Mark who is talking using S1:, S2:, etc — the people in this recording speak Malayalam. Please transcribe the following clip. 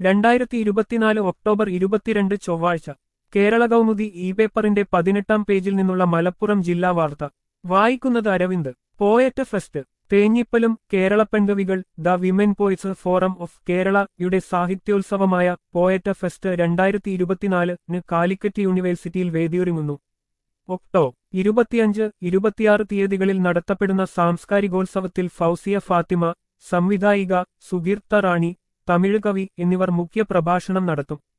S1: രണ്ടായിരത്തി ഇരുപത്തിനാല് ഒക്ടോബർ ഇരുപത്തിരണ്ട് ചൊവ്വാഴ്ച കേരള കൗമുദി ഇ പേപ്പറിന്റെ പതിനെട്ടാം പേജിൽ നിന്നുള്ള മലപ്പുറം ജില്ലാ വാർത്ത വായിക്കുന്നത് അരവിന്ദ് പോയറ്റ് ഫെസ്റ്റ് തേഞ്ഞിപ്പലും കേരള പെൺകവികൾ the women poets forum of കേരളയുടെ സാഹിത്യോത്സവമായ പോയറ്റ് ഫെസ്റ്റ് രണ്ടായിരത്തി ഇരുപത്തിനാലിന് കാലിക്കറ്റ് യൂണിവേഴ്സിറ്റിയിൽ വേദിയൊരുങ്ങുന്നു ഒക്ടോ ഇരുപത്തിയഞ്ച് ഇരുപത്തിയാറ് തീയതികളിൽ നടത്തപ്പെടുന്ന സാംസ്കാരികോത്സവത്തിൽ ഫൗസിയ ഫാത്തിമ സംവിധായിക സുഗീർത്ത റാണി തമിഴ് കവി എന്നിവർ മുഖ്യ പ്രഭാഷണം നടത്തും